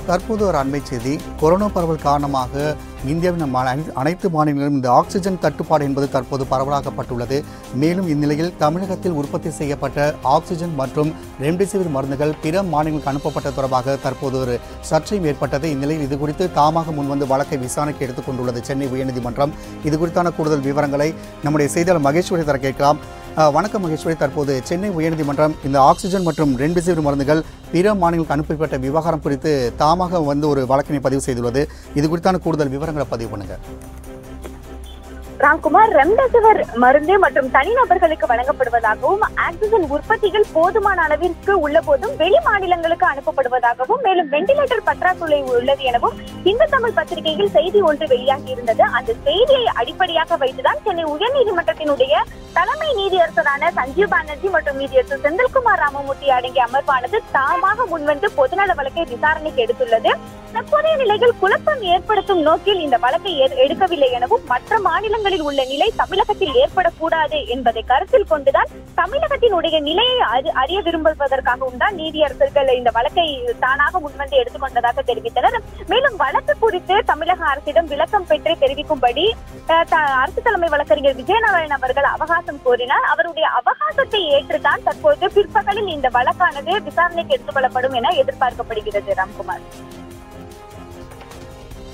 தற்போது ஒரு அண்மை செய்தி கொரோனா பரவல் காரணமாக இந்தியாவின் மா- அனை- அனைத்து மாநிலங்களிலும் இந்த ஆக்சிஜன் தட்டுப்பாடு என்பது தற்போது பரவலாக்கப்பட்டுள்ளது மேலும் இந்நிலையில் தமிழகத்தில் உற்பத்தி செய்யப்பட்ட ஆக்சிஜன் மற்றும் ரெம்டெசிவிர் மருந்துகள் பிற மாநிலங்களுக்கு அனுப்பப்பட்ட தொடர்பாக தற்போது ஒரு சர்ச்சையும் ஏற்பட்டது இந்நிலையில் இது குறித்து தாமாக முன்வந்து வழக்கை விசாரணைக்கு எடுத்துக்கொண்டுள்ளது சென்னை உயர்நீதிமன்றம் இது குறித்தான கூடுதல் விவரங்களை நம்முடைய செய்தியாளர் மகேஸ்வரி தர கேட்கலாம் அஹ், வணக்கம் மகேஸ்வரி தற்போது சென்னை உயர்நீதிமன்றம் இந்த ஆக்சிஜன் மற்றும் ரெம்டெசிவிர் மருந்துகள் பிற மாநிலங்களுக்கு அனுப்பப்பட்ட விவகாரம் குறித்து தாமாக வந்து ஒரு வழக்கினை பதிவு செய்துள்ளது இது குறித்தான கூடுதல் விவரங்களை பதிவு பண்ணுங்க ராம்குமார் ரெம்டெசிவிர் மருந்து மற்றும் தனிநபர்களுக்கு வழங்கப்படுவதாகவும் ஆக்சிஜன் உற்பத்திகள் போதுமான அளவிற்கு உள்ள போதும் வெளி மாநிலங்களுக்கு அனுப்பப்படுவதாகவும் மேலும் வெண்டிலேட்டர் பற்றாக்குறை உள்ளது எனவும் இந்து தமிழ் பத்திரிகையில் செய்தி ஒன்று வெளியாகி இருந்தது அந்த செய்தியை அடிப்படையாக வைத்துதான் சென்னை உயர்நீதிமன்றத்தினுடைய தலைமை நீதியரசரான சஞ்சீவ் பானர்ஜி மற்றும் நீதியரசர் செந்தில்குமார் ராமமூர்த்தி அடங்கிய அமர்வானது தாமாக முன்வந்து பொதுநல வழக்கை விசாரணைக்கு எடுத்துள்ளது தற்போதைய நிலையில் குழப்பம் ஏற்படுத்தும் நோக்கில் இந்த வழக்கை ஏ- எடுக்கவில்லை எனவும் மற்ற மாநிலங்களில் உள்ள நிலை தமிழகத்தில் ஏற்படக்கூடாது என்பதை கருத்தில் கொண்டுதான் தமிழகத்தினுடைய நிலையை அறி- அறிய விரும்புவதற்காகவும் தான் நீதியரசர்கள் இந்த வழக்கை தானாக முன்வந்து எடுத்துக்கொண்டதாக தெரிவித்தனர் மேலும் வழக்கு குறித்து தமிழக அரசிடம் விளக்கம் பெற்று தெரிவிக்கும்படி அஹ், த- அரசு தலைமை வழக்கறிஞர் விஜயநாராயணன் அவர்கள் அவகாசம் கோரினார் அவருடைய அவகாசத்தை ஏற்றுதான் தற்போது பிற்பகலில் இந்த வழக்கானது விசாரணைக்கு எடுத்துக் கொள்ளப்படும் என எதிர்பார்க்கப்படுகிறது ராம்குமார்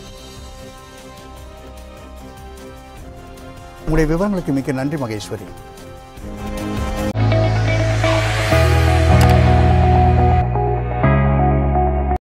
உங்களுடைய விவரங்களுக்கு மிக்க நன்றி மகேஸ்வரி